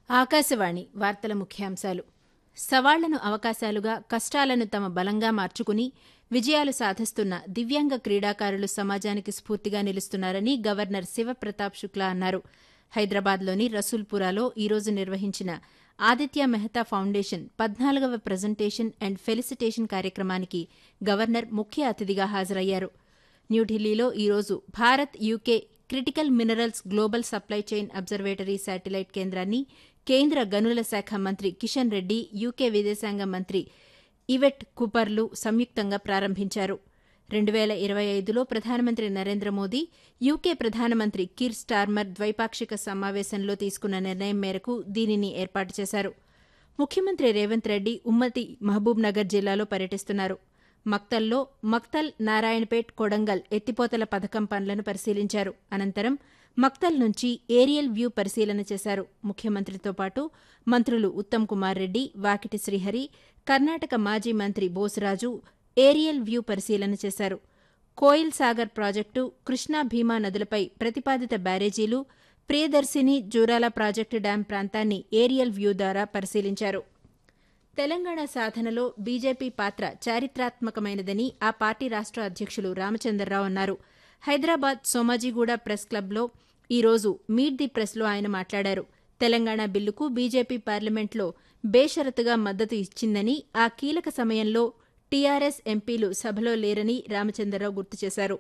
ఆకాశవాణి వార్తల ముఖ్యాంశాలు సవాళ్లను అవకాశాలుగా కష్టాలను తమ బలంగా మార్చుకుని విజయాలు సాధిస్తున్న దివ్యాంగ క్రీడాకారులు సమాజానికి స్ఫూర్తిగా నిలుస్తున్నారని గవర్నర్ శివప్రతాప్ శుక్లా అన్నారు హైదరాబాద్లోని రసూల్పురాలో ఈరోజు నిర్వహించిన ఆదిత్య మెహతా ఫౌండేషన్ పద్నాలుగవ ప్రజెంటేషన్ అండ్ ఫెలిసిటేషన్ కార్యక్రమానికి గవర్నర్ ముఖ్య అతిథిగా హాజరయ్యారు న్యూఢిల్లీలో ఈరోజు Bharat UK critical minerals global supply chain observatory satellite కేంద్రాన్ని కేంద్ర గనుల శాఖ మంత్రి కిషన్ రెడ్డి యూకే విదేశాంగ మంత్రి ఇవెట్ కూపర్లు సంయుక్తంగా ప్రారంభించారు రెండు వేల ఇరవై ఐదులో ప్రధానమంత్రి నరేంద్ర మోదీ యూకే ప్రధానమంత్రి కిర్ స్టార్మర్ ద్వైపాక్షిక సమావేశంలో తీసుకున్న నిర్ణయం మేరకు దీనిని ఏర్పాటు చేశారు ముఖ్యమంత్రి రేవంత్ రెడ్డి ఉమ్మతి మహబూబ్ నగర్ జిల్లాలో పర్యటిస్తున్నారు మక్తల్లో మక్తల్ నారాయణపేట్ కొడంగల్ ఎత్తిపోతల పథకం పనులను పరిశీలించారు అనంతరం మక్తల్ నుంచి ఏరియల్ వ్యూ పరిశీలన చేశారు ముఖ్యమంత్రితో పాటు మంత్రులు ఉత్తమ్ కుమార్ రెడ్డి వాకిటి శ్రీహరి కర్ణాటక మాజీ మంత్రి బోసరాజు ఏరియల్ వ్యూ పరిశీలన చేశారు కోయిల్ సాగర్ ప్రాజెక్టు కృష్ణా భీమా నదులపై ప్రతిపాదిత బ్యారేజీలు ప్రియదర్శిని జూరాల ప్రాజెక్టు డ్యాం ప్రాంతాన్ని ఏరియల్ వ్యూ ద్వారా పరిశీలించారు తెలంగాణ సాధనలో బీజేపీ పాత్ర చారిత్రాత్మకమైనదని ఆ పార్టీ రాష్ట్ర అధ్యక్షులు రామచంద్రరావు అన్నారు హైదరాబాద్ సోమాజిగూడ ప్రెస్ క్లబ్లో ఈరోజు మీట్ ది ప్రెస్లో ఆయన మాట్లాడారు తెలంగాణ బిల్లుకు బీజేపీ పార్లమెంట్లో బేషరతుగా మద్దతు ఇచ్చిందని ఆ కీలక సమయంలో టీఆర్ఎస్ ఎంపీలు సభలో లేరని రామచంద్రరావు గుర్తు చేశారు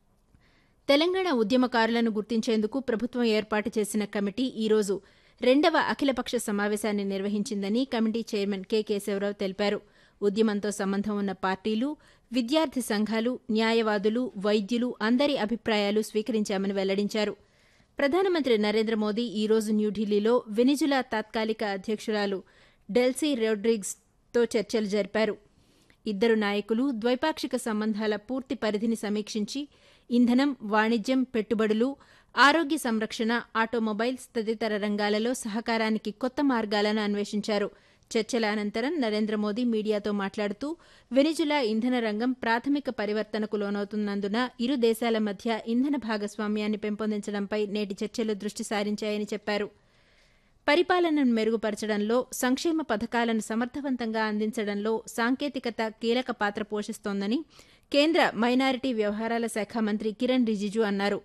తెలంగాణ ఉద్యమకారులను గుర్తించేందుకు ప్రభుత్వం ఏర్పాటు చేసిన కమిటీ ఈరోజు రెండవ అఖిలపక్ష సమావేశాన్ని నిర్వహించిందని కమిటీ చైర్మన్ కె కేశవరావు తెలిపారు ఉద్యమంతో సంబంధం ఉన్న పార్టీలు విద్యార్థి సంఘాలు న్యాయవాదులు వైద్యులు అందరి అభిప్రాయాలు స్వీకరించామని వెల్లడించారు ప్రధానమంత్రి నరేంద్ర మోదీ ఈరోజు న్యూఢిల్లీలో వెనిజులా తాత్కాలిక అధ్యక్షురాలు డెల్సీ రోడ్రిగ్స్తో చర్చలు జరిపారు ఇద్దరు నాయకులు ద్వైపాక్షిక సంబంధాల పూర్తి పరిధిని సమీక్షించి ఇంధనం వాణిజ్యం పెట్టుబడులు ఆరోగ్య సంరక్షణ ఆటోమొబైల్స్ తదితర రంగాలలో సహకారానికి కొత్త మార్గాలను అన్వేషించారు చర్చల అనంతరం నరేంద్ర మోదీ మీడియాతో మాట్లాడుతూ వెనిజులా ఇంధన రంగం ప్రాథమిక పరివర్తనకు లోనవుతున్నందున ఇరు దేశాల మధ్య ఇంధన భాగస్వామ్యాన్ని పెంపొందించడంపై నేటి చర్చలు దృష్టి సారించాయని చెప్పారు పరిపాలనను మెరుగుపరచడంలో సంక్షేమ పథకాలను సమర్థవంతంగా అందించడంలో సాంకేతికత కీలక పాత్ర పోషిస్తోందని కేంద్ర మైనారిటీ వ్యవహారాల శాఖ మంత్రి కిరణ్ రిజిజు అన్నారు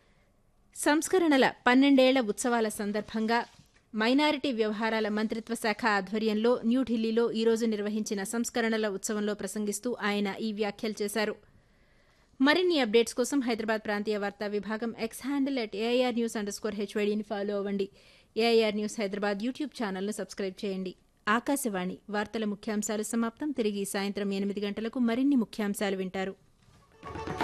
సంస్కరణల పన్నెండేళ్ల ఉత్సవాల సందర్భంగా మైనారిటీ వ్యవహారాల మంత్రిత్వ శాఖ ఆధ్వర్యంలో న్యూఢిల్లీలో ఈరోజు నిర్వహించిన సంస్కరణల ఉత్సవంలో ప్రసంగిస్తూ ఆయన ఈ వ్యాఖ్యలు చేశారు మరిన్ని అప్డేట్స్ కోసం హైదరాబాద్ ప్రాంతీయ వార్తా విభాగం X handle at AIR news under score హెచ్వైడీని ఫాలో అవ్వండి ఏఐఆర్ న్యూస్ హైదరాబాద్ యూట్యూబ్ ఛానల్ను సబ్స్క్రైబ్ చేయండి ఆకాశవాణి వార్తల ముఖ్యాంశాలు సమాప్తం తిరిగి సాయంత్రం ఎనిమిది గంటలకు మరిన్ని ముఖ్యాంశాలు వింటారు